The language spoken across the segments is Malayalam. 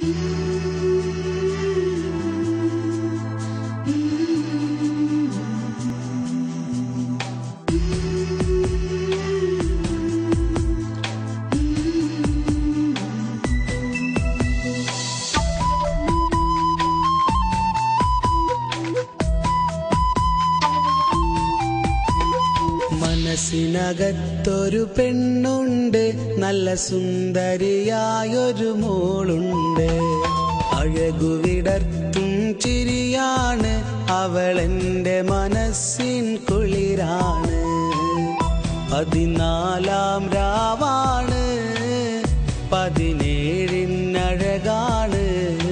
മനസ്സിനകത്തൊരു പെണ്ണുണ്ട് നല്ല സുന്ദരിയായൊരു മോളുണ്ട് അഴകുവിടർത്തും ചിരിയാണ് അവളെന്റെ മനസ്സിൻ കുളിരാണ് പതിനാലാം രാവാണ് പതിനേഴിനഴകാണ്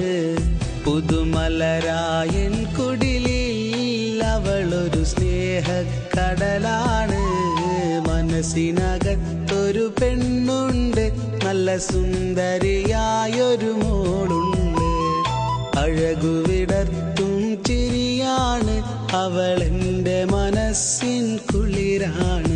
പുതുമലരായൻ കുടിലിൽ അവളൊരു സ്നേഹക്കടലാണ് മനസ്സിനകത്തൊരു പെണ്ണുണ്ട് നല്ല സുന്ദരിയായൊരു മോളുണ്ട് അഴകുവിടർത്തും ചിരിയാണ് അവളെന്റെ മനസ്സിൻ കുളിരാണ്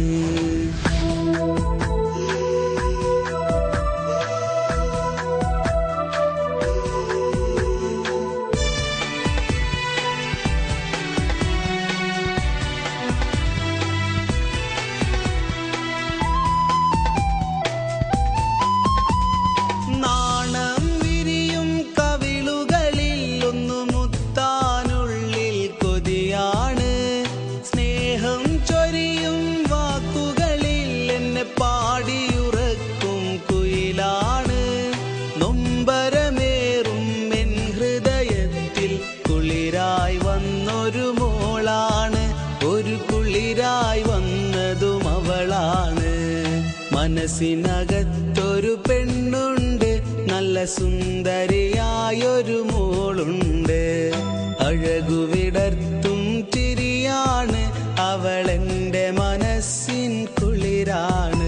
നാണം വിരിയും കവിളുകളിൽ ഒന്നു മുത്താനുള്ളിൽ കൊതിയാണ് സ്നേഹം ചൊരിയും വാക്കുകളിൽ എന്നെ പാടിയുറക്കും കുയിലാണ് നൊമ്പരമേറും എൻ ഹൃദയത്തിൽ കുളിരായി വന്നൊരു മോളാണ് ഒരു കുളിരായി വന്നതും അവളാണ് മനസ്സിനകത്തൊരു പെണ്ണുണ്ട് നല്ല സുന്ദരിയായൊരു മോളുണ്ട് അഴകുവിടർത്തും ചിരിയാണ് അവളെന്റെ മനസ്സിൻ കുളിരാണ്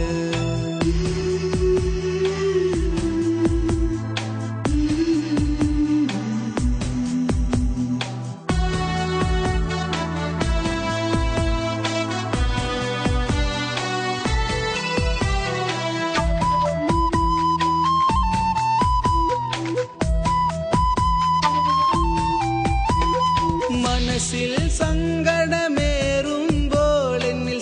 മനസ്സിൽ സങ്കടമേറുമ്പോൾ എന്നിൽ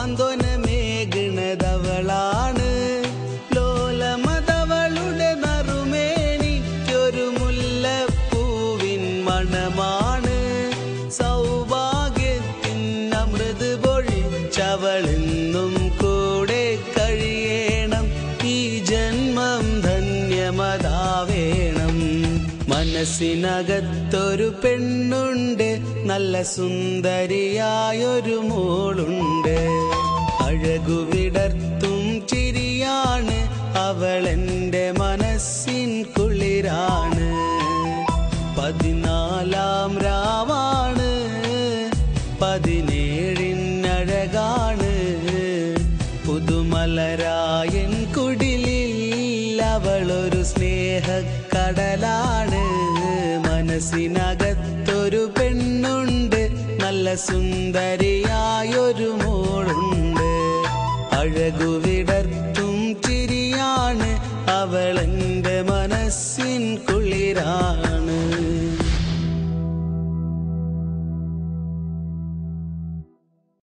സാന്ത്വനമേകണതവളാണ് ലോലമതവളുടെ നറുമേനിക്കൊരു മുല്ലപ്പൂവിൻ മണമാണ് സൗഭാഗ്യത്തിൻ അമൃത് പൊഴിച്ചവളെന്നും കൂടെ കഴിയണം ഈ ജന്മം ധന്യമതാവേണം മനസ്സിനകത്തൊരു പെണ്ണുണ്ട് നല്ല സുന്ദരിയായൊരു മോളുണ്ട് അഴകുവിടർത്തും ചിരിയാണ് അവളെന്റെ മനസ്സിൻ കുളിരാണ് പതിനാലാം രാവാണ് പതിനേഴിനഴകാണ് പുതുമലരായൻ കുടിലിൽ അവളൊരു സ്നേഹക്കടലാണ് മനസ്സിനകത്തൊരു പെണ്ണുണ്ട് നല്ല സുന്ദരിയായൊരു മോളുണ്ട് അഴകുവിടർത്തും ചിരിയാണ് അവളെന്റെ മനസ്സിൻ കുളിരാണ്